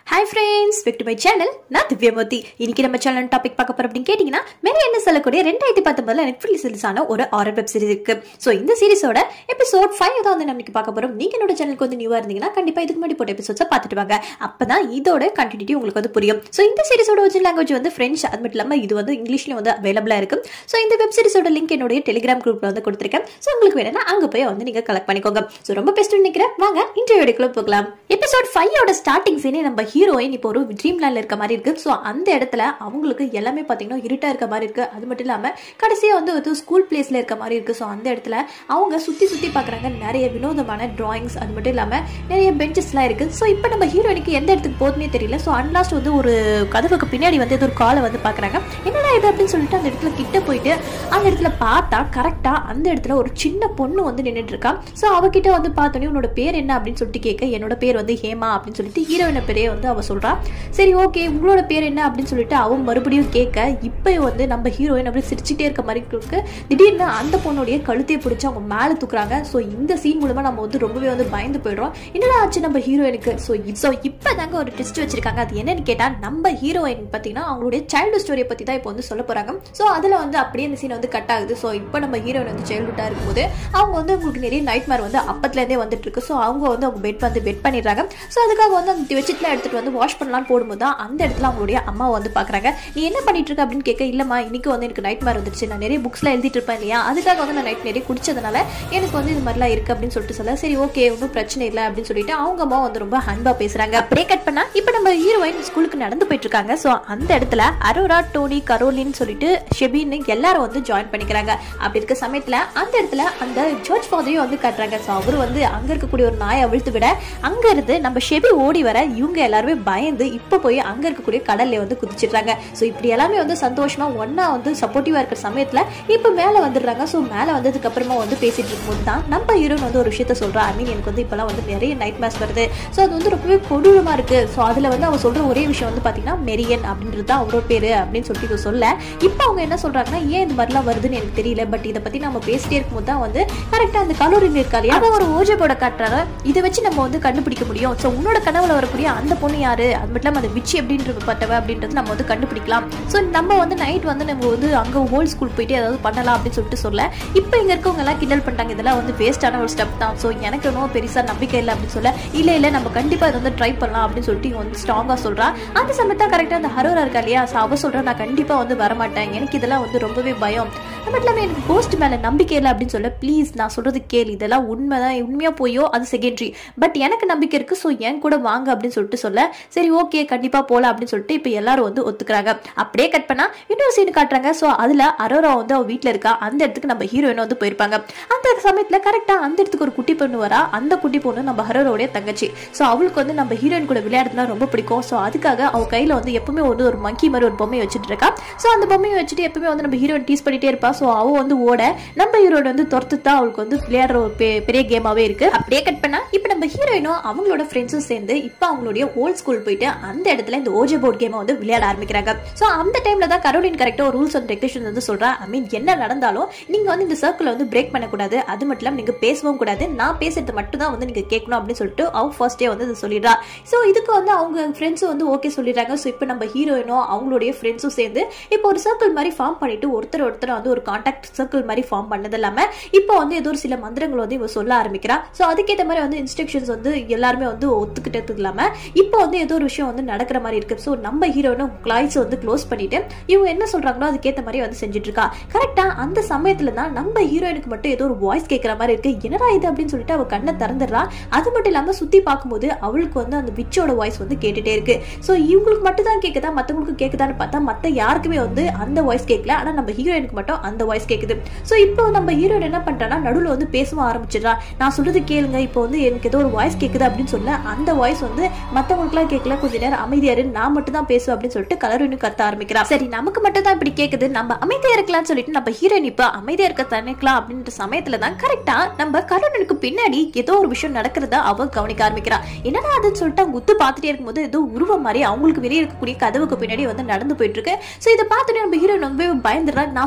hi friends வெக் to my channel நான் திவ்யமூர்த்தி இன்னைக்கு நம்ம சேனல் டாபிக் பார்க்க போறோம் அப்படின்னு கேட்டிங்கன்னா மேலே என்ன சொல்லக்கூடிய ரெண்டாயிரத்தி பத்தொன்பதுல நெட்ஃபிளிக்ஸ் ரிலீஸ் ஆன ஒரு ஆரர் வெப் சீரிஸ் இருக்கு ஸோ இந்த சீரிஸோட எபிசோட் ஃபைவ் தான் வந்து நம்ம பார்க்க போறோம் நீங்க என்னோட சேனலுக்கு வந்து நியூவா இருந்தீங்கன்னா கண்டிப்பா இதுக்கு முன்னாடி போட்ட எபிசோட்ஸை பார்த்துட்டு வாங்க அப்பதான் இதோட கண்டினியூட்டி உங்களுக்கு வந்து புரியும் ஸோ இந்த சீரிஸோட ஒரிஜினல் லாங்குவேஜ் வந்து ஃப்ரெஞ்ச் அது மட்டும் இல்லாமல் இது வந்து இங்கிலீஷ்லயும் வந்து அவைலபிளா இருக்கு ஸோ இந்த வெப் சீரிஸோட லிங்க் என்னுடைய டெலிகிராம் குரூப்ல வந்து கொடுத்துருக்கேன் ஸோ உங்களுக்கு வேணும்னா அங்க போய் வந்து நீங்க கலெக்ட் பண்ணிக்கோங்க ஸோ ரொம்ப பெஸ்ட் நினைக்கிறேன் வாங்க இன்டர்வியூ எடுக்கல போகலாம் எபிசோட் ஃபைவோட ஸ்டார்டிங் சீனே நம்ம ஹீரோயின் இப்போ ஒரு ட்ரீம் லேண்ட்ல இருக்க மாதிரி இருக்கு ஸோ அந்த இடத்துல அவங்களுக்கு எல்லாமே பார்த்தீங்கன்னா இருட்டா இருக்க மாதிரி இருக்கு அது மட்டும் இல்லாம கடைசியா வந்து ஒரு ஸ்கூல் பிளேஸ்ல இருக்க மாதிரி இருக்கு ஸோ அந்த இடத்துல அவங்க சுத்தி சுத்தி பாக்குறாங்க நிறைய வினோதமான டிராயிங்ஸ் அது மட்டும் இல்லாம நிறைய பெஞ்சஸ்லாம் இருக்கு ஸோ இப்போ நம்ம ஹீரோயினுக்கு எந்த இடத்துக்கு போகுதுனே தெரியல ஸோ அன்லாஸ்ட் வந்து ஒரு கதவுக்கு பின்னாடி வந்து ஏதோ ஒரு காலை வந்து பாக்குறாங்க என்னடா இது அப்படின்னு சொல்லிட்டு அந்த இடத்துல கிட்ட போயிட்டு அந்த இடத்துல பார்த்தா கரெக்டா அந்த இடத்துல ஒரு சின்ன பொண்ணு வந்து நின்றுட்டு இருக்கா ஸோ அவகிட்ட வந்து பார்த்தோன்னே உன்னோட பேர் என்ன அப்படின்னு சொல்லிட்டு கேட்க என்னோட பேர் வந்து ஹேமா அப்படின்னு சொல்லிட்டு ஹீரோயின பேரே வந்து அவ சொல்றா சரி ஓகே உங்களோட பேர் என்ன அப்படின்னு சொல்லிட்டு அவன் மறுபடியும் கேட்க இப்போ வந்து நம்ம ஹீரோயின் அப்படியே சிரிச்சுட்டே இருக்க மாதிரி இருக்கு திடீர்னு அந்த பொண்ணுடைய கழுத்தையை பிடிச்சி அவங்க மேலே தூக்குறாங்க ஸோ இந்த சீன் மூலமா நம்ம வந்து ரொம்பவே வந்து பயந்து போயிடுறோம் என்னடா ஆச்சு நம்ம ஹீரோயினுக்கு ஸோ ஸோ இப்போ தாங்க ஒரு டெஸ்ட் வச்சிருக்காங்க அது என்னன்னு கேட்டால் நம்ம ஹீரோயின் பார்த்தீங்கன்னா அவங்களுடைய சைல்டு ஸ்டோரியை பற்றி தான் இப்போ வந்து சொல்ல போறாங்க ஸோ அதில் வந்து அப்படியே இந்த சீன் வந்து கட் ஆகுது ஸோ இப்போ நம்ம ஹீரோயின் வந்து சைல்டுஹுட்டாக இருக்கும்போது அவங்க வந்து உங்களுக்கு நிறைய நைட் மேர் வந்து அப்பத்துலேருந்தே வந்துட்டு இருக்கு ஸோ அவங்க வந்து அவங்க பெட் வந்து பெட் பண்ணிடுறாங்க ஸோ அதுக்காக வந்து அந்த வெச்சிட்லாம் எடுத்துட்டு வந்து வாஷ் பண்ணலாம்னு போடும்போது தான் அந்த இடத்துல அவங்களுடைய அம்மா வந்து பார்க்குறாங்க நீ என்ன பண்ணிட்டு இருக்க அப்படின்னு கேட்க இல்லைம்மா இன்னைக்கு வந்து எனக்கு நைட் மேர் வந்துருச்சு நான் நிறைய புக்ஸ்லாம் எழுதிட்டு இருப்பேன் இல்லையா அதுக்காக வந்து நான் நைட் நிறைய குடிச்சதுனால எனக்கு வந்து இது மாதிரிலாம் இருக்கு அப்படின்னு சொல்லிட்டு சொல்ல சரி ஓகே ஒன்றும் பிரச்சனை இல்லை அப்படின்னு சொல்லிட்டு அவங்க அம்மா வந்து ரொம்ப அன்பா பேசுறாங்க அப்படியே கட் பண்ணா இப்போ நம்ம ஹீரோயின் ஸ்கூலுக்கு நடந்து போயிட்டு இருக்காங்க ஸோ அந்த இடத்துல அரோரா டோனி கரோலின்னு சொல்லிட்டு ஷெபின்னு எல்லாரும் வந்து ஜாயின் பண்ணிக்கிறாங்க அப்படி இருக்க சமயத்துல அந்த இடத்துல அந்த ஜோர்ஜ் ஃபாதரையும் வந்து கட்டுறாங்க ஸோ அவர் வந்து அங்க இருக்கக்கூடிய ஒரு நாயை அவிழ்த்து விட அங்க இருந்து நம்ம ஷெபி ஓடி வர இவங்க எல்லாருமே பயந்து இப்போ போய் அங்க இருக்கக்கூடிய கடல்ல வந்து குதிச்சிடுறாங்க ஸோ இப்படி எல்லாமே வந்து சந்தோஷமா ஒன்னா வந்து சப்போர்ட்டிவா இருக்கிற சமயத்துல இப்போ மேல வந்துடுறாங்க ஸோ மேல வந்ததுக்கு அப்புறமா வந்து பேசிட்டு இருக்கும்போது தான் நம்ம ஹீரோயின் வந்து ஒரு விஷயத்த சொல்றா ஐ மீன் எனக்கு வந்து இப்பெல்லாம் வந்து நிறைய நைட் மேட்ச் வருது ஸோ அது வந்து ரொம்பவே கொடூரமா இருக்கு ஸோ அதுல வந்து அவ சொல்ற ஒரே விஷயம் வந்து பாத்தீங்கன்னா மெரியன் அப்படின்றது தான் அவரோட பேரு அப்படின்னு சொல்லிட்டு இவ சொல்ல இப்போ அவங்க என்ன சொல்றாங்கன்னா ஏன் இந்த மாதிரிலாம் வருதுன்னு எனக்கு தெரியல பட் இதை பத்தி நம்ம பேசிட்டே இருக்கும்போது தான் வந்து கரெக்டா அந்த கலோரின் இருக்கா இல்லையா அதை ஒரு ஓஜை போட காட்டுறாங்க இதை வச்சு நம்ம வந்து கண்டுபிடிக்க முடியும் ஸோ உன்னோட கனவுல வரக்கூடிய அந்த பொண்ணு யாரு அது மட்டும் இல்லாம அந்த விச்சி அப்படின்றது பட்டவ அப்படின்றது நம்ம வந்து கண்டுபிடிக்கலாம் ஸோ நம்ம வந்து நைட் வந்து நம்ம வந்து அங்கே ஹோல் ஸ்கூல் போயிட்டு ஏதாவது பண்ணலாம் அப்படின்னு சொல்லிட்டு சொல்ல இப்போ இங்கே இருக்கவங்க எல்லாம் கிண்டல் பண்ணிட்டாங்க இதெல்லாம் வந்து வேஸ்டான ஒரு ஸ்டெப் தான் ஸோ எனக்கு இன்னும் பெருசாக நம்பிக்கை இல்லை அப்படின்னு சொல்ல இல்லை இல்லை நம்ம கண்டிப்பாக இதை வந்து ட்ரை பண்ணலாம் அப்படின்னு சொல்லிட்டு இவங்க வந்து ஸ்ட்ராங்காக சொல்கிறா அந்த சமயத்தான் கரெக்டாக அந்த ஹரோரா இருக்கா இல்லையா ஸோ அவ சொல்கிறா நான் கண்டிப்பாக வந்து வரமாட்டேன் எனக்கு இதெல்லாம் வந்து ரொம்பவே பயம் அது மட்டும் இல்லாமல் எனக்கு கோஸ்ட் மேலே நம்பிக்கை இல்லை அப்படின்னு சொல்ல ப்ளீஸ் நான் சொல்கிறது கேள் இதெல்லாம் உண்மைதான் உண்மையாக போயோ அது செகண்டரி பட் எனக்கு நம்பிக்கை இருக்குது ஸோ என் கூட வாங்க அப்படின்னு சொல்லிட்டு சொல்ல சரி ஓகே கண்டிப்பாக போகலாம் அப்படின்னு சொல்லிட்டு இப்போ எல்லாரும் வந்து ஒத்துக்கிறாங்க அப்படியே கட் பண்ணா இன்னொரு சீன் காட்டுறாங்க ஸோ அதில் அரோரா வந்து அவ வீட்டில் இருக்கா அந்த இடத்துக்கு நம்ம ஹீரோயின் வந்து போயிருப்பாங்க அந்த சமயத்தில் கரெக்டாக அந்த இடத்துக்கு ஒரு குட்டி பொண்ணு வரா அந்த குட்டி பொண்ணு நம்ம ஹரோரோடைய தங்கச்சி ஸோ அவளுக்கு வந்து நம்ம ஹீரோயின் கூட விளையாடுறதுனா ரொம்ப பிடிக்கும் ஸோ அதுக்காக அவ கையில் வந்து எப்பவுமே வந்து ஒரு மங்கி மாதிரி ஒரு பொம்மையை வச்சுட்டு இருக்கா ஸோ அந்த பொம்மையை வச்சுட்டு எப்பவுமே வந்து நம்ம ஹீரோயின் டீஸ் பண்ணிட்டே இருப்பா ஸோ அவ வந்து ஓட நம்ம ஹீரோயின் வந்து துரத்து தான் அவளுக்கு வந்து விளையாடுற ஒரு பெ- பெரிய கேமாவே இருக்கு அப்படியே கட் பண்ணா இப்போ நம்ம ஹீரோயினும் அவங்களோட ஃப்ரெண்ட்ஸும் சேர்ந்து இப்போ அவங்களுடைய ஓல்ட் ஸ்கூல் போயிட்டு அந்த இடத்துல இந்த ஓஜே போர்ட் கேமை வந்து விளையாட ஆரம்பிக்கிறாங்க ஸோ அந்த டைம்ல தான் கரோலின் கரெக்டாக ரூல்ஸ் அண்ட் ரெகுலேஷன் வந்து சொல்றா ஐ மீன் என்ன நடந்தாலும் நீங்க வந்து இந்த சர்க்கிளை வந்து பிரேக் பண்ணக்கூடாது அது மட்டும் இல்லாமல் நீங்க பேசவும் கூடாது நான் பேசுறது மட்டும் தான் வந்து நீங்க கேட்கணும் அப்படின்னு சொல்லிட்டு அவ ஃபர்ஸ்டே வந்து இதை சொல்லிடுறா ஸோ இதுக்கு வந்து அவங்க ஃப்ரெண்ட்ஸும் வந்து ஓகே சொல்லிடுறாங்க ஸோ இப்போ நம்ம ஹீரோயினும் அவங்களுடைய ஃப்ரெண்ட்ஸும் சேர்ந்து இப்போ ஒரு சர்க்கிள் மாதிரி ஃபார்ம் பண்ணிட்டு ஒருத்தர் ஒருத்தர் வந்து ஒரு கான்டாக்ட் சர்க்கிள் மாதிரி ஃபார்ம் பண்ணது இல்லாம இப்போ வந்து ஏதோ ஒரு சில மந்திரங்கள் வந்து இவ சொல்ல ஆரம்பிக்கிறா ஸோ அதுக்கேற்ற மாதிரி வந்து இன்ஸ்ட்ரக்ஷன்ஸ் வந்து எல்லாருமே வந்து ஒத்துக்கிட்டது இல்லாம இப்போ வந்து ஏதோ ஒரு விஷயம் வந்து நடக்கிற மாதிரி இருக்கு ஸோ நம்ம ஹீரோயினும் கிளாய்ஸ் வந்து க்ளோஸ் பண்ணிட்டு இவங்க என்ன சொல்றாங்களோ அதுக்கேற்ற மாதிரி வந்து செஞ்சுட்டு இருக்கா கரெக்டா அந்த சமயத்துல தான் நம்ம ஹீரோயினுக்கு மட்டும் ஏதோ ஒரு வாய்ஸ் கேட்குற மாதிரி இருக்கு என்னடா இது அப்படின்னு சொல்லிட்டு அவ கண்ணை திறந்துடுறா அது மட்டும் இல்லாம சுத்தி பார்க்கும்போது அவளுக்கு வந்து அந்த விச்சோட வாய்ஸ் வந்து கேட்டுட்டே இருக்கு ஸோ இவங்களுக்கு மட்டும் தான் கேட்குதா மற்றவங்களுக்கு கேட்குதான்னு பார்த்தா மற்ற யாருக்குமே வந்து அந்த வாய்ஸ் கேட்கல ஆனா நம்ம ஹீரோயினுக்கு மட்டும் அந்த வாய்ஸ் கேட்குது ஸோ இப்போ நம்ம ஹீரோயின் என்ன பண்றான்னா நடுவில் வந்து பேசவும் ஆரம்பிச்சிடுறா நான் சொல்றது கேளுங்க இப்போ வந்து எனக்கு ஏதோ ஒரு வாய்ஸ் கேட்குது அப்படின்னு சொல்ல அந்த வாய்ஸ் வந்து மற்றவங்களுக்குலாம் கேட்கல கொஞ்ச நேரம் அமைதியாரு நான் மட்டும் தான் பேசுவேன் அப்படின்னு சொல்லிட்டு கலருன்னு கத்த ஆரம்பிக்கிறா சரி நமக்கு மட்டும் தான் இப்படி கேட்குது நம்ம அமைதியா இருக்கலாம்னு சொல்லிட்டு நம்ம ஹீரோயின் இப்போ அமைதியா இருக்க தனிக்கலாம் அப்படின்ற சமயத்துல தான் கரெக்டா நம்ம கருணனுக்கு பின்னாடி ஏதோ ஒரு விஷயம் நடக்கிறத அவ கவனிக்க ஆரம்பிக்கிறா என்னடா அதுன்னு சொல்லிட்டு அவங்க உத்து பார்த்துட்டே இருக்கும்போது ஏதோ உருவம் மாதிரி அவங்களுக்கு வெளியே இருக்கக்கூடிய கதவுக்கு பின்னாடி வந்து நடந்து போயிட்டு இருக்கு ஸோ இதை பார்த்துட்டு நம்ம ஹீரோயின் ரொம்ப பயந்துடுறா நான் சொல்றது பாரு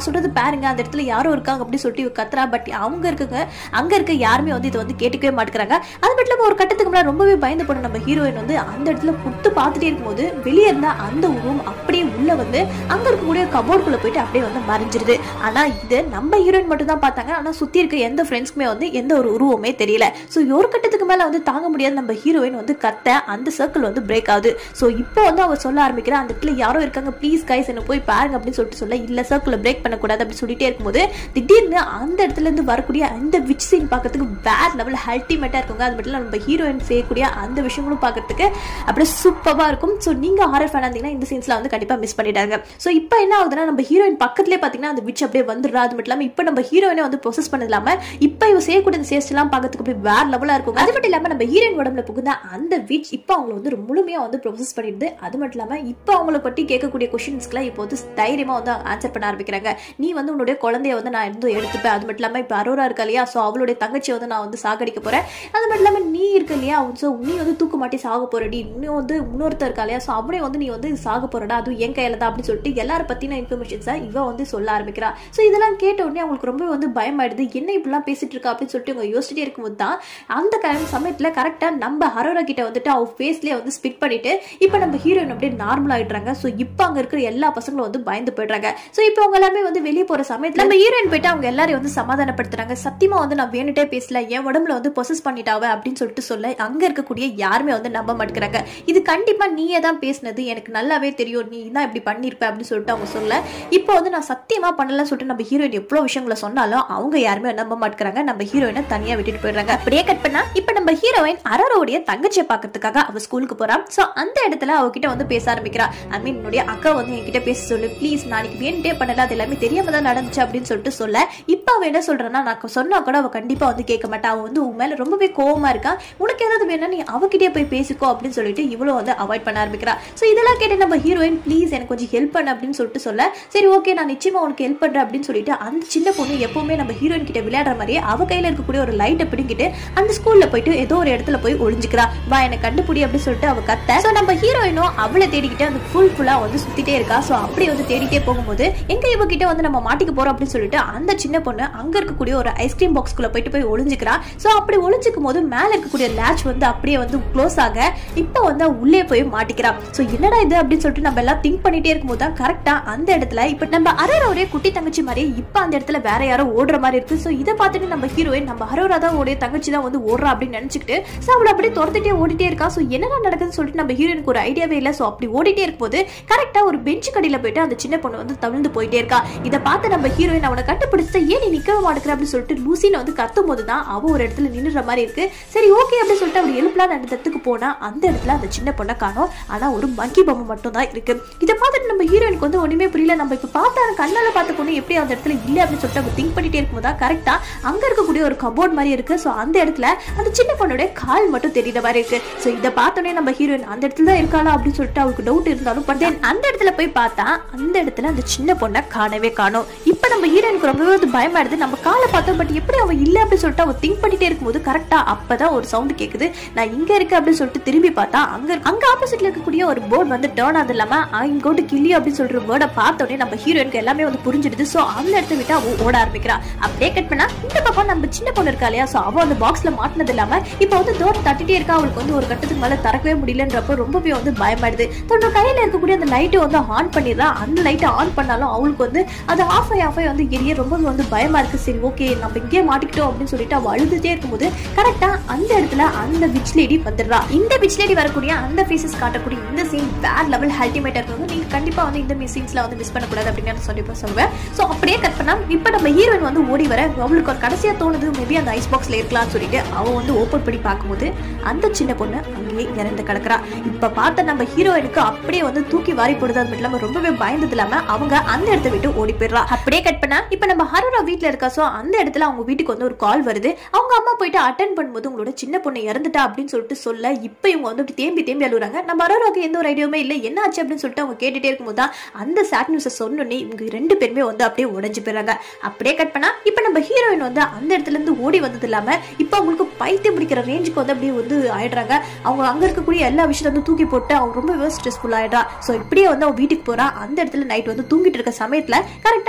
பாருங்க அந்த இடத்துல யாரோ இருக்காங்க அப்படின்னு சொல்லிட்டு இவ கத்துறா பட் அவங்க இருக்குங்க அங்க இருக்க யாருமே வந்து இதை வந்து கேட்டுக்கவே மாட்டேங்கிறாங்க அது மட்டும் இல்லாம ஒரு கட்டத்துக்கு முன்னாடி ரொம்பவே பயந்து போன நம்ம ஹீரோயின் வந்து அந்த இடத்துல புட்டு பார்த்துட்டே இருக்கும்போது வெளியே இருந்த அந்த உருவம் அப்படியே உள்ள வந்து அங்க இருக்கக்கூடிய கபோர்டுக்குள்ள போயிட்டு அப்படியே வந்து மறைஞ்சிருது ஆனா இது நம்ம ஹீரோயின் மட்டும் தான் பார்த்தாங்க ஆனா சுத்தி இருக்க எந்த ஃப்ரெண்ட்ஸ்க்குமே வந்து எந்த ஒரு உருவமே தெரியல ஸோ ஒரு கட்டத்துக்கு மேல வந்து தாங்க முடியாத நம்ம ஹீரோயின் வந்து கத்த அந்த சர்க்கிள் வந்து பிரேக் ஆகுது ஸோ இப்போ வந்து அவ சொல்ல ஆரம்பிக்கிறா அந்த இடத்துல யாரோ இருக்காங்க ப்ளீஸ் கைஸ் என்ன போய் பாருங்க அப்படின்னு சொல்லிட்டு சொல்ல இல்ல சர்க்கிள் பிரேக் பண்ணக்கூடாது அப்படின்னு சொல்லிட்டே இருக்கும்போது திடீர்னு அந்த இடத்துல இருந்து வரக்கூடிய அந்த விச் சீன் பார்க்கறதுக்கு வேற லெவல் அல்டிமேட்டா இருக்குங்க அது மட்டும் இல்ல நம்ம ஹீரோயின் செய்யக்கூடிய அந்த விஷயங்களும் பார்க்கறதுக்கு அப்படியே சூப்பரா இருக்கும் ஸோ நீங்க ஹாரர் ஃபேன் இருந்தீங்கன்னா இந்த சீன்ஸ்ல வந்து கண்டிப்பா மிஸ் பண்ணிட்டாங்க ஸோ இப்போ என்ன ஆகுதுன்னா நம்ம ஹீரோயின் பக்கத்துலேயே பார்த்தீங்கன்னா அந்த விச் அப்படியே வந்துடுறா அது மட்டும் இல்லாமல் இப்போ நம்ம ஹீரோயினை வந்து ப்ரொசஸ் பண்ணது இல்லாம இப்போ இவ செய்யக்கூடிய சேஸ்ட் எல்லாம் பார்க்கறதுக்கு அப்படியே வேற லெவலா இருக்கும் அது மட்டும் இல்லாம நம்ம ஹீரோயின் உடம்புல புகுந்த அந்த விச் இப்போ அவங்களை வந்து முழுமையா வந்து ப்ரொசஸ் பண்ணிடுது அது மட்டும் இல்லாம இப்போ அவங்கள பற்றி கேட்கக்கூடிய கொஸ்டின்ஸ்க்குலாம் இப்போ வந்து தைரியமா வந்து ஆன்சர் பண்ண ஆரம்பிக்கிறாங்க நீ வந்து உன்னுடைய குழந்தைய வந்து நான் வந்து எடுத்துப்பேன் அது மட்டும் இல்லாம இப்போ அரோரா இருக்கா இல்லையா ஸோ அவளுடைய தங்கச்சியை வந்து நான் வந்து சாகடிக்க போறேன் அது மட்டும் இல்லாம நீ இருக்க இல்லையா ஸோ நீ வந்து தூக்கு மாட்டி சாக போறடி இன்னும் வந்து இன்னொருத்தர் இருக்கா இல்லையா ஸோ அவனே வந்து நீ வந்து சாக போறடா அதுவும் என் கையில தான் அப்படின்னு சொல்லிட்டு எல்லார பத்தின இன்ஃபர்மேஷன்ஸை இவ வந்து சொல்ல ஆரம்பிக்கிறா ஸோ இதெல்லாம் கேட்ட உடனே அவங்களுக்கு ரொம்ப வந்து பயமாயிடுது என்ன இப்படிலாம் பேசிட்டு இருக்கா அப்படின்னு சொல்லிட்டு இவங்க யோசிச்சுட்டே இருக்கும்போது தான் அந்த க- சமயத்துல கரெக்டா நம்ம ஹரோரா கிட்ட வந்துட்டு அவ ஃபேஸ்லயே வந்து ஸ்பிட் பண்ணிட்டு இப்போ நம்ம ஹீரோயின் அப்படியே நார்மல் ஆயிடுறாங்க ஸோ இப்போ அங்க இருக்கிற எல்லா பசங்களும் வந்து பயந்து போயிடுறாங்க ஸோ இப்போ அவங்க எல்லாருமே வந்து வெளியே போற சமயத்துல நம்ம ஹீரோயின் போயிட்டு அவங்க எல்லாரையும் வந்து சமாதானப்படுத்துறாங்க சத்தியமா வந்து நான் வேணுட்டே பேசல என் உடம்புல வந்து பொசஸ் பண்ணிட்டாவ அப்படின்னு சொல்லிட்டு சொல்ல அங்க இருக்கக்கூடிய யாருமே வந்து நம்ப மாட்டேங்கிறாங்க இது கண்டிப்பா நீயே தான் பேசினது எனக்கு நல்லாவே தெரியும் நீ தான் இப்படி பண்ணிருப்ப அப்படின்னு சொல்லிட்டு அவங்க சொல்ல இப்போ வந்து நான் சத்தியமா பண்ணலன்னு சொல்லிட்டு நம்ம ஹீரோயின் எவ்வளவு விஷயங்களை சொன்னாலும் அவங்க யாருமே நம்ப மாட்டேங்கிறாங்க நம்ம ஹீரோயினை தனியா விட்டுட்டு போயிடுறாங்க அப்படியே கட் பண்ணா இப்போ நம்ம ஹீரோயின் அரரோடைய தங்கச்சியை பார்க்கறதுக்காக அவ ஸ்கூலுக்கு போறா ஸோ அந்த இடத்துல அவகிட்ட வந்து பேச ஆரம்பிக்கிறா ஐ மீன் என்னுடைய அக்கா வந்து என்கிட்ட பேச சொல்லு ப்ளீஸ் நாளைக்கு வேணுட்டே பண்ணல அது எல்லாமே தெரியாம தான் நடந்துச்சு அப்படின்னு சொல்லிட்டு சொல்ல இப்போ அவ என்ன சொல்றேன்னா நான் சொன்னா கூட அவ கண்டிப்பா வந்து கேட்க மாட்டா அவ வந்து உன் மேல ரொம்பவே கோவமா இருக்கா உனக்கு ஏதாவது வேணா நீ அவகிட்டயே போய் பேசிக்கோ அப்படின்னு சொல்லிட்டு இவ்வளவு வந்து அவாய்ட் பண்ண ஆரம்பிக்கிறா ஸோ இதெல்லாம் கேட்டு நம்ம ஹீரோயின் ப்ளீஸ் எனக்கு கொஞ்சம் ஹெல்ப் பண்ணு அப்படின்னு சொல்லிட்டு சொல்ல சரி ஓகே நான் நிச்சயமா உனக்கு ஹெல்ப் பண்றேன் அப்படின்னு சொல்லிட்டு அந்த சின்ன பொண்ணு எப்பவுமே நம்ம ஹீரோயின் கிட்ட விளையாடுற மாதிரியே அவ கையில இருக்கக்கூடிய ஒரு லைட்டை பிடிங்கிட்டு அந்த ஸ்கூல்ல போயிட்டு ஏதோ ஒரு இடத்துல போய் ஒளிஞ்சுக்கிறா வா எனக்கு கண்டுபிடி அப்படின்னு சொல்லிட்டு அவ கத்த ஸோ நம்ம ஹீரோயினும் அவளை தேடிக்கிட்டு அந்த ஃபுல் ஃபுல்லா வந்து சுத்திட்டே இருக்கா ஸோ அப்படி வந்து தேடிட்டே போகும்போது எங்க இவகிட்ட வந்து நம்ம மாட்டிக்க போறோம் அப்படின்னு சொல்லிட்டு அந்த சின்ன பொண்ணு அங்க இருக்கக்கூடிய ஒரு ஐஸ்கிரீம் பாக்ஸ்குள்ள போயிட்டு போய் ஒளிஞ்சுக்கிறா ஸோ அப்படி ஒளிஞ்சுக்கும் போது மேல இருக்கக்கூடிய லேட்ச் வந்து அப்படியே வந்து க்ளோஸ் ஆக இப்போ வந்து அவ உள்ளே போய் மாட்டிக்கிறா ஸோ என்னடா இது அப்படின்னு சொல்லிட்டு நம்ம எல்லாம் திங்க் பண்ணிட்டே இருக்கும்போது தான் கரெக்டா அந்த இடத்துல இப்போ நம்ம அரரோடைய குட்டி தங்கச்சி மாதிரி இப்போ அந்த இடத்துல வேற யாரோ ஓடுற மாதிரி இருக்கு ஸோ இதை பார்த்துட்டு நம்ம ஹீரோயின் நம்ம ஹரோரா தான் உடைய தங்கச்சி தான் வந்து ஓடுறா அப்படின்னு நினைச்சுக்கிட்டு ஸோ அவளை அப்படியே துரத்துட்டே ஓடிட்டே இருக்கா ஸோ என்னடா நடக்குதுன்னு சொல்லிட்டு நம்ம ஹீரோயினுக்கு ஒரு ஐடியாவே இல்லை ஸோ அப்படி ஓடிட்டே இருக்கும்போது கரெக்டா ஒரு பெஞ்ச் கடியில போயிட்டு அந்த சின்ன பொண்ணு வந்து தவிழ்ந்து போயிட்டே இருக்கா இதை பார்த்து நம்ம ஹீரோயின் அவனை கண்டுபிடிச்சா ஏன் நீ நிக்கவே மாட்டேங்கிற அப்படின்னு சொல்லிட்டு லூசின்னு வந்து கத்தும் போது தான் அவ ஒரு இடத்துல நின்னுற மாதிரி இருக்கு சரி ஓகே அப்படின்னு சொல்லிட்டு அவர் எழுப்பலாம் அந்த இடத்துக்கு போனா அந்த இடத்துல அந்த சின்ன பொண்ணை காணோம் ஆனா ஒரு மங்கி பொம்மை மட்டும் தான் இருக்கு இதை பார்த்துட்டு நம்ம ஹீரோயினுக்கு வந்து ஒண்ணுமே புரியல நம்ம இப்ப பார்த்தா கண்ணால பார்த்த பொண்ணு எப்படி அந்த இடத்துல இல்ல அப்படின்னு சொல்லிட்டு அவங்க திங்க் பண்ணிட்டே இருக்கும்போது தான் கரெக்டா அங்க இருக்கக்கூடிய ஒரு கபோர்ட் மாதிரி இருக்கு ஸோ அந்த இடத்துல அந்த சின்ன பொண்ணுடைய கால் மட்டும் தெரியுற மாதிரி இருக்கு ஸோ இதை பார்த்தோன்னே நம்ம ஹீரோயின் அந்த இடத்துல தான் இருக்காளா அப்படின்னு சொல்லிட்டு அவளுக்கு டவுட் இருந்தாலும் பட் தென் அந்த இடத்துல போய் பார்த்தா அந்த இடத்துல அந்த சின்ன பொண்ணை காணவே காணோம் இப்போ நம்ம ஹீரோயினுக்கு ரொம்பவே வந்து பயமாயிடுது நம்ம காலை பார்த்தோம் பட் எப்படி அவ இல்ல அப்படின்னு சொல்லிட்டு அவ திங்க் பண்ணிட்டே இருக்கும்போது கரெக்டா அப்பதான் ஒரு சவுண்ட் கேக்குது நான் இங்க இருக்கேன் அப்படின்னு சொல்லிட்டு திரும்பி பார்த்தா அங்க அங்க ஆப்போசிட்ல இருக்கக்கூடிய ஒரு போர்டு வந்து டேர்ன் ஆகுது இல்லாம ஐம் கோட்டு கில்லி அப்படின்னு சொல்ற வேர்டை பார்த்த உடனே நம்ம ஹீரோயினுக்கு எல்லாமே வந்து புரிஞ்சிடுது ஸோ அந்த இடத்த விட்டு அவ ஓட ஆரம்பிக்கிறா அப்படியே கட் பண்ணா இந்த பக்கம் நம்ம சின்ன பொண்ணு இருக்கா இல்லையா ஸோ அவ அந்த பாக்ஸ்ல மாட்டினது இல்லாம இப்போ வந்து டோர் தட்டிட்டே இருக்கா அவளுக்கு வந்து ஒரு கட்டத்துக்கு மேல திறக்கவே முடியலன்றப்போ ரொம்பவே வந்து பயமாயிடுது தன்னோட கையில இருக்கக்கூடிய அந்த லைட்டை வந்து ஆன் பண்ணிடுறா அந்த லைட்டை ஆன் பண்ணாலும் அவளுக்கு வந்து அது ஆஃப் ஆகி ஆஃப் ஆகி வந்து எரிய ரொம்பவே வந்து பயமா இருக்கு சரி ஓகே நம்ம இங்கேயே மாட்டிக்கிட்டோம் அப்படின்னு சொல்லிட்டு அவ அழுதுட்டே இருக்கும்போது கரெக்டா அந்த இடத்துல அந்த விச் லேடி வந்துடுறா இந்த விச் லேடி வரக்கூடிய அந்த ஃபேஸஸ் காட்டக்கூடிய இந்த சீன் வேற லெவல் அல்டிமேட்டா இருக்கும் நீங்க கண்டிப்பா வந்து இந்த சீன்ஸ்ல வந்து மிஸ் பண்ணக்கூடாது அப்படின்னு நான் சொல்லி சொல்லுவேன் ஸோ அப்படியே கட் பண்ணா இப்போ நம்ம ஹீரோயின் வந்து ஓடி வர அவளுக்கு ஒரு கடைசியா தோணுது மேபி அந்த ஐஸ் பாக்ஸ்ல இருக்கலாம்னு சொல்லிட்டு அவ வந்து ஓப்பன் பண்ணி பார்க்கும்போது அந்த சின்ன பொண்ணு அங்கேயே இறந்து கிடக்குறா இப்ப பார்த்த நம்ம ஹீரோயினுக்கு அப்படியே வந்து தூக்கி வாரி போடுது அது மட்டும் இல்லாம ரொம்பவே பயந்தது இல்லாம அவங்க அந்த இடத்த விட்டு ஓடி போயிடுறா அப்படியே கட் பண்ணா இப்ப நம்ம ஹரோரா வீட்ல இருக்கா சோ அந்த இடத்துல அவங்க வீட்டுக்கு வந்து ஒரு கால் வருது அவங்க அம்மா போயிட்டு அட்டன் பண்ணும்போது உங்களோட சின்ன பொண்ணு இறந்துட்டா அப்படின்னு சொல்லிட்டு சொல்ல இப்ப இவங்க வந்து இப்படி தேம்பி தேம்பி அழுகுறாங்க நம்ம ஹரோராக்கு எந்த ஒரு ஐடியாவுமே இல்லை என்ன ஆச்சு அப்படின்னு சொல்லிட்டு அவங்க கேட்டுட்டே இருக்கும்போது தான் அந்த சேட் நியூஸை சொன்னோன்னே இவங்க ரெண்டு பேருமே வந்து அப்படியே உடைஞ்சு போயிடுறாங்க அப்படியே கட் பண்ணா இப்ப நம்ம ஹீரோயின் வந்து அந்த இடத்துல இருந்து ஓடி வந்தது இல்லாம இப்ப அவங்களுக்கு பைத்தியம் பிடிக்கிற ரேஞ்சுக்கு வந்து அப்படியே வந்து ஆயிடுறாங்க அவங்க அங்க இருக்கக்கூடிய எல்லா விஷயத்தையும் வந்து தூக்கி போட்டு அவங்க ரொம்பவே ஸ்ட்ரெஸ்ஃபுல் ஆயிடுறா ஸோ இப்படியே வந்து அவன் வீட்டுக்கு போறா அந்த இடத்துல நைட் வந்து தூங்கிட்டு இருக்க சமயத்துல கரெக்டா அவங்களுடைய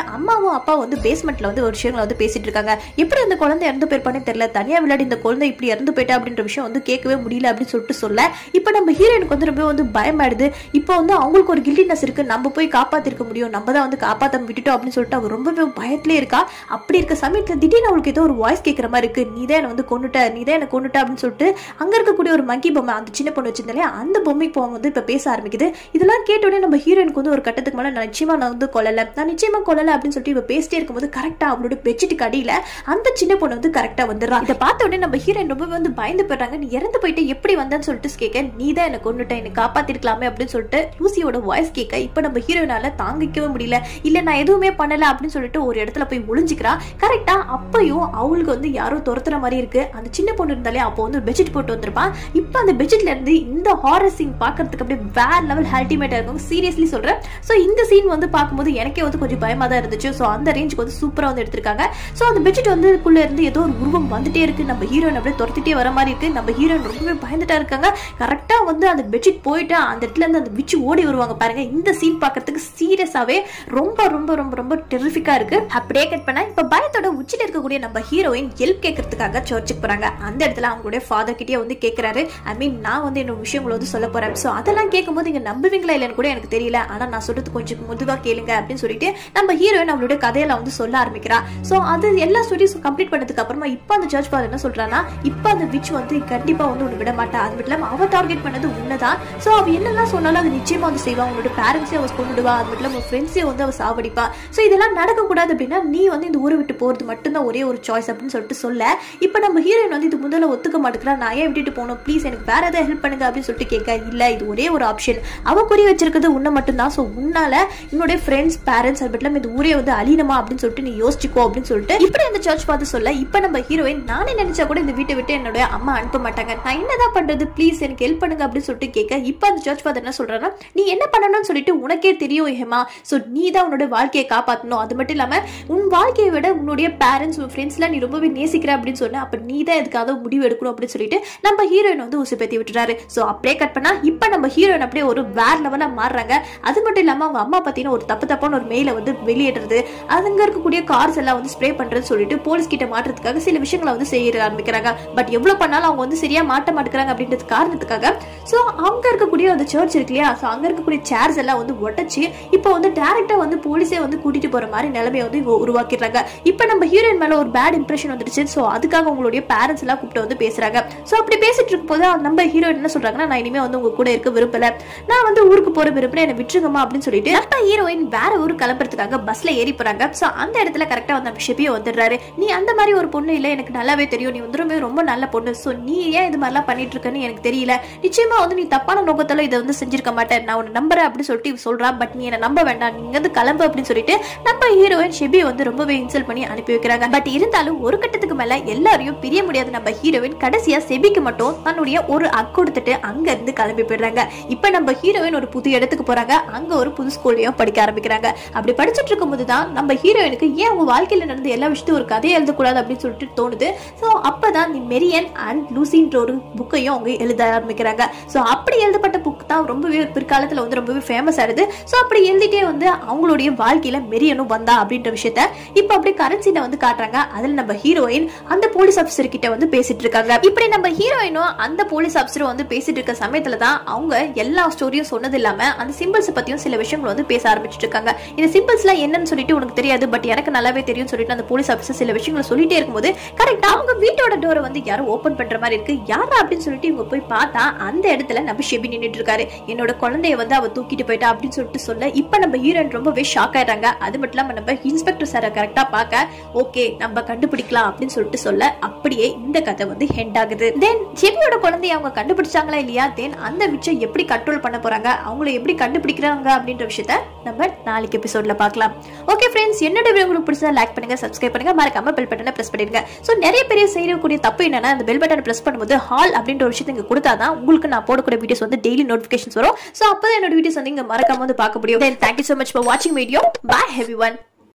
அம்மாவும் அப்பா வந்து பேஸ்மெண்ட்ல வந்து ஒரு விஷயங்களை வந்து பேசிட்டு இருக்காங்க எப்படி அந்த குழந்தை இறந்து போயிருப்பானே தெரியல தனியா விளையாடி இந்த குழந்தை இப்படி இறந்து போயிட்டா அப்படின்ற விஷயம் வந்து கேட்கவே முடியல அப்படின்னு சொல்லிட்டு சொல்ல இப்போ நம்ம ஹீரோயினுக்கு வந்து ரொம்ப வந்து பயமாயிடுது இப்போ வந்து அவங்களுக்கு ஒரு கில்டினஸ் இருக்கு நம்ம போய் காப்பாத்திருக்க முடியும் நம்ம தான் வந்து காப்பாத்தாம விட்டுட்டோம் அப்படின்னு சொல்லிட்டு அவ ரொம்பவே பயத்திலே இருக்கா அப்படி இருக்க சமயத்துல திடீர்னு அவளுக்கு ஏதோ ஒரு வாய்ஸ் கேட்குற மாதிரி இருக்கு நீ தான் என்னை வந்து கொண்டுட்ட நீ தான் என்னை கொண்டுட்ட அப்படின்னு சொல்லிட்டு அங்க இருக்கக்கூடிய ஒரு மங்கி பொம்மை அந்த சின்ன பொண்ணு வச்சிருந்தாலே அந்த பொம்மைக்கு அவங்க வந்து இப்ப பேச ஆரம்பிக்குது இதெல்லாம் கேட்ட உடனே நம்ம ஹீரோயினுக்கு வந்து ஒரு கட்டத்துக்கு மேல நான் நிச்சயமா நான் வந்து கொல்லல நான் நிச்சயமா கொல்லல அப்படின்னு சொல்லிட்டு இவ பேசிட்டே இருக்கும்போது கரெக்டா அவளோட பெட்ஷீட்டுக்கு அடியில அந்த சின்ன பொண்ணு வந்து கரெக்டா வந்துடுறா இதை பார்த்த உடனே நம்ம ஹீரோயின் ரொம்ப வந்து பயந்து போயிடுறாங்க நீ இறந்து போயிட்டு எப்படி வந்தேன்னு சொல்லிட்டு கேட்க நீ தான் என்ன கொண்டுட்ட என்னை காப்பாத்திருக்கலாமே அப்படின்னு சொல்லிட்டு லூசியோட வாய்ஸ் கேட்க இப்ப நம்ம ஹீரோயினால தாங்கிக்கவே முடியல இல்ல நான் எதுவுமே பண்ணல அப்படின்னு சொல்லிட்டு ஒரு இடத்துல போய் ஒளிஞ்சுக்கிறா கரெக்டா அப்பயும் அவளுக்கு வந்து யாரோ துரத்துற மாதிரி இருக்கு அந்த சின்ன பொண்ணு இருந்தாலே அப்போ வந்து ஒரு பெட்ஷீட் போட்டு வந்திருப்பான் இப்போ அந்த பெட்ஷீட்ல இருந்து இந்த ஹாரர் சீன் பார்க்கறதுக்கு அப்படியே வேற லெவல் அல்டிமேட்டா இருக்கும் சீரியஸ்லி சொல்றேன் ஸோ இந்த சீன் வந்து பார்க்கும்போது எனக்கே வந்து கொஞ்சம் பயமா தான் இருந்துச்சு ஸோ அந்த ரேஞ்சுக்கு வந்து சூப்பரா வந்து எடுத்திருக்காங்க ஸோ அந்த பெட்ஷீட் வந்து குள்ள இருந்து ஏதோ ஒரு உருவம் வந்துட்டே இருக்கு நம்ம ஹீரோயின் அப்படியே துரத்திட்டே வர மாதிரி இருக்கு நம்ம ஹீரோயின் ரொம்பவே பயந்துட்டா இருக்காங்க கரெக்டா வந்து அந்த பெட்ஷீட் போயிட்டு அந்த இடத்துல இருந்து அந்த விச்சு ஓடி வருவாங்க பாருங்க இந்த சீன் பார்க்கறதுக்கு சீரியஸாவே ரொம்ப ரொம்ப ரொம்ப ரொம்ப டெரிஃபிக்கா இருக்கு அப்படியே கட் பண்ணா இப்ப பயத்தோட உச்சில இருக்கக்கூடிய நம்ம ஹீரோயின் ஹெல்ப் கேட்கறதுக்காக சர்ச்சுக்கு போறாங்க அந்த இடத்துல அவங்களுடைய ஃபாதர் கிட்டே வந்து கேட்கறாரு ஐ மீன் நான் வந்து என்னோட விஷயங்களை வந்து சொல்ல போறேன் ஸோ அதெல்லாம் கேட்கும்போது இங்க நம்புவீங்களா இல்லைன்னு கூட எனக்கு தெரியல ஆனா நான் சொல்றது கொஞ்சம் முதுவா கேளுங்க அப்படின்னு சொல்லிட்டு நம்ம ஹீரோயின் அவளுடைய கதையில வந்து சொல்ல ஆரம்பிக்கிறா ஸோ அது எல்லா ஸ்டோரிஸும் கம்ப்ளீட் பண்ணதுக்கு அப்புறமா இப்போ அந்த சர்ச் ஃபாதர் என்ன சொல்றான்னா இப்போ அந்த விச் வந்து கண்டிப்பா வந்து ஒன்று விட மாட்டா அது மட்டும் இல்லாம அவ டார்கெட் பண்ணது உண்மைதான் ஸோ அவ என்னெல்லாம் சொன்னாலும் அது நிச்சயமா வந்து செய்வா உங்களோட பேரண்ட்ஸே அவ கொண்டுடுவா அது மட்டும் இல்லாம ஃப்ரெண்ட்ஸே வந்து அவ சாவடிப்பா ஸோ இதெல்லாம் நடக்கக்கூடாது அப்படின்னா நீ வந்து இந்த ஊரை விட்டு போறது மட்டும்தான் ஒரே ஒரு சாய்ஸ் அப்படின்னு சொல்லிட்டு சொல்ல இப்போ நம்ம ஹீரோயின் வந்து இது முதல்ல ஒத்துக்க மாட்டேங்கிறா நான் ஏன் விட்டுட்டு போகணும் ப்ளீஸ் எனக்கு வேற ஏதாவது ஹெல்ப் பண்ணுங்க அப்படின்னு சொல்லிட்டு கேட்க இல்ல இது ஒரே ஒரு ஆப்ஷன் அவ குறி வச்சிருக்கிறது உன்னை மட்டும்தான் ஸோ உன்னால என்னுடைய ஃப்ரெண்ட்ஸ் பேரண்ட்ஸ் அது மட்டும் இல்லாம இந்த ஊரே வந்து அழியணுமா அப்படின்னு சொல்லிட்டு நீ யோசிச்சுக்கோ அப்படின்னு சொல்லிட்டு இப்படி அந்த சர்ச் பார்த்து சொல்ல இப்போ நம்ம ஹீரோயின் நானே நினைச்சா கூட இந்த வீட்டை விட்டு என்னோட அம்மா அனுப்ப மாட்டாங்க நான் என்னதான் பண்றது ப்ளீஸ் எனக்கு ஹெல்ப் பண்ணுங்க அப்படின்னு சொல்லிட்டு கேட்க இப்போ அந்த சர்ச் ஃபாதர் என்ன சொல்றான்னா நீ என்ன பண்ணணும்னு சொல்லிட்டு உனக்கே தெரியும் ஹேமா ஸோ நீ தான் உன்னோட வாழ்க்கையை காப்பாற்றணும் அது மட்டும் இல்லாம உன் வாழ்க்கையை விட உன்னுடைய பேரண்ட்ஸ் உன் ஃப்ரெண்ட்ஸ்லாம் நீ ரொம்பவே நேசிக்கிற அப்படின்னு சொன்ன அப்ப நீ தான் எதுக்காக முடிவு எடுக்கணும் அப்படின்னு சொல்லிட்டு நம்ம ஹீரோயின் வந்து உசு பேத்தி விட்டுறாரு ஸோ அப்படியே கட் பண்ணா இப்போ நம்ம ஹீரோயின் அப்படியே ஒரு வேற லெவலா மாறுறாங்க அது மட்டும் இல்லாம அவங்க அம்மா பத்தின ஒரு தப்பு தப்பான ஒரு மெயில வந்து வெளியிடுறது அதுங்க இருக்கக்கூடிய கார்ஸ் எல்லாம் வந்து ஸ்ப்ரே பண்றது சொல்லிட்டு போலீஸ் கிட்ட மாட்டுறதுக்காக சில விஷயங்களை வந்து செய்ய ஆரம்பிக்கிறாங்க பட் எவ்வளவு பண்ணாலும் அவங்க வந்து சரியா மாட்ட மாட்டேங்கிறாங்க அப்படின்றது காரணத்துக்காக ஸோ அங்க இருக்கக்கூடிய அந்த சர்ச் இருக்கு இல்லையா ஸோ அங்க இருக்கக்கூடிய சேர்ஸ் எல்லாம் வந்து உடச்சு இப்போ வந்து டேரக்டா வந்து போலீஸே வந்து கூட்டிட்டு போற மாதிரி நிலைமையை வந்து இவ உருவாக்கிடுறாங்க இப்போ நம்ம ஹீரோயின் மேல ஒரு பேட் இம்ப்ரெஷன் வந்துடுச்சு ஸோ அதுக்காக உங்களுடைய பேரண்ட்ஸ் எல்லாம் கூப்பிட்டு வந்து பேசுறாங்க ஸோ அப்படி பேசிட்டு இருக்கும் போது நம்ம ஹீரோயின் என்ன சொல்றாங்கன்னா நான் இனிமே வந்து உங்க கூட இருக்க விரும்பல நான் வந்து ஊருக்கு போற விரும்பல என்னை விட்டுருங்கம்மா அப்படின்னு சொல்லிட்டு நம்ம ஹீரோயின் வேற ஊருக்கு கிளம்புறதுக்காக பஸ்ல ஏறி போறாங்க ஸோ அந்த இடத்துல கரெக்டா வந்து நம்ம ஷெபியும் வந்துடுறாரு நீ அந்த மாதிரி ஒரு பொண்ணு இல்லை எனக்கு நல்லாவே தெரியும் நீ வந்து ரொம்ப ரொம்ப நல்ல பொண்ணு ஸோ நீ ஏன் இது மாதிரிலாம் பண்ணிட்டு இருக்கன்னு எனக்கு தெரியல நிச்சயமா வந்து நீ தப்பான நோக்கத்தால இதை வந்து செஞ்சிருக்க மாட்டேன் நான் உன்னை நம்புறேன் அப்படின்னு சொல்லிட்டு இவ சொல்றா பட் நீ என்ன நம்ப வேண்டாம் நீ இங்க இருந்து கிளம்பு அப்படின்னு சொல்லிட்டு நம்ம ஹீரோயின் ஷெபி வந்து ரொம்பவே இன்சல்ட் பண்ணி அனுப்பி வைக்கிறாங்க பட் இருந்தாலும் ஒரு கட்டத்துக்கு மேல எல்லாரையும் பிரிய முடியாத நம்ம ஹீரோயின் கடைசியா செபிக்கு மட்டும் தன்னுடைய ஒரு அக் கொடுத்துட்டு அங்க இருந்து கிளம்பி போயிடுறாங்க இப்ப நம்ம ஹீரோயின் ஒரு புது இடத்துக்கு போறாங்க அங்க ஒரு புது ஸ்கூல்லையும் படிக்க ஆரம்பிக்கிறாங்க அப்படி படிச்சுட்டு இருக்கும்போது தான் நம்ம ஹீரோயினுக்கு ஏன் அவங்க வாழ்க்கையில நடந்த எல்லா விஷயத்தையும் ஒரு கதையை எழுதக்கூடாது அப்படின்னு சொல்லிட்டு தோணுது ஸோ அப்பதான் தி மெரியன் அண்ட் லூசின்ற ஒரு புக்கையும் அவங்க எழுத ஆரம்பிக்கிறாங்க ஸோ அப்படி எழுதப்பட்ட புக் தான் ரொம்பவே பிற்காலத்துல வந்து ரொம்பவே ஃபேமஸ் ஆயிடுது ஸோ அப்படி எழுதிட்டே வந்து அவங்களுடைய வாழ்க்கையில மெரியனும் வந்தா அப்படின்ற விஷயத்த இப்போ அப்படியே கரன்சில வந்து காட்டுறாங்க அதுல நம்ம ஹீரோயின் அந்த போலீஸ் ஆஃபீஸர் கிட்ட வந்து பேசிட்டு இருக்காங்க இப்படி நம்ம ஹீரோயினும் அந்த போலீஸ் ஆஃபீஸரும் வந்து பேசிட்டு இருக்க சமயத்துல தான் அவங்க எல்லா ஸ்டோரியும் சொன்னது இல்லாம அந்த சிம்பிள்ஸ் பத்தியும் சில விஷயங்கள் வந்து பேச ஆரம்பிச்சிட்டு இருக்காங்க இந்த சிம்பிள்ஸ்லாம் என்னன்னு சொல்லிட்டு உனக்கு தெரியாது பட் எனக்கு நல்லாவே தெரியும் சொல்லிட்டு அந்த போலீஸ் ஆஃபீஸர் சில விஷயங்களை சொல்லிட்டே இருக்கும்போது கரெக்டா அவங்க வீட்டோட டோரை வந்து யாரோ ஓபன் பண்ற மாதிரி இருக்கு யாரா அப்படின்னு சொல்லிட்டு இவங்க போய் பார்த்தா அந்த இடத்துல நம்ம ஷெபி நின்னுட்டு இருக்காரு என்னோட குழந்தைய வந்து அவ தூக்கிட்டு போயிட்டா அப்படின்னு சொல்லிட்டு சொல்ல இப்ப நம்ம ஹீரோயின் ரொம்பவே ஷாக் ஆயிடுறாங்க அது மட்டும் இல்லாம நம்ம இன்ஸ்பெக்டர் சாரை கரெக்டா பார்க்க ஓகே நம்ம கண்டுபிடிக்கலாம் அப்படின்னு சொல்லிட்டு சொல்ல அப்படியே இந்த கதை வந்து ஹெண்ட் ஆகுது தென் ஷெபியோட குழந்தைய அவங்க கண்டுபிடிச்சாங்களா இல்லையா தென் அந்த விச்சை எப்படி கண்ட்ரோல் பண்ண போறாங்க அவங்கள எப்படி கண்டுபிடிக்கிறாங்க அப்படின்ற விஷயத்த நம்ம நாளைக்கு எபிசோட்ல பார்க்கலாம் ஓகே ஃப்ரெண்ட்ஸ் என்னோட வீடியோ உங்களுக்கு பிடிச்சா லைக் பண்ணுங்க சப்ஸ்கிரைப் பண்ணுங்க மறக்காம பெல் பட்டனை பிரஸ் பண்ணிடுங்க ஸோ நிறைய பேர் செய்யக்கூடிய தப்பு என்னன்னா அந்த பெல் பட்டனை பிரஸ் பண்ணும்போது ஹால் அப்படின்ற ஒரு விஷயத்தை இங்க கொடுத்தாதான் உங்களுக்கு நான் போடக்கூடிய வீடியோஸ் வந்து டெய்லி நோட்டிஃபிகேஷன்ஸ் வரும் ஸோ அப்போ என்னோட வீடியோஸ் வந்து இங்க மறக்காம வந்து பார்க்க முடியும் then thank you so much for வாட்சிங் வீடியோ பாய் ஹெவி ஒன்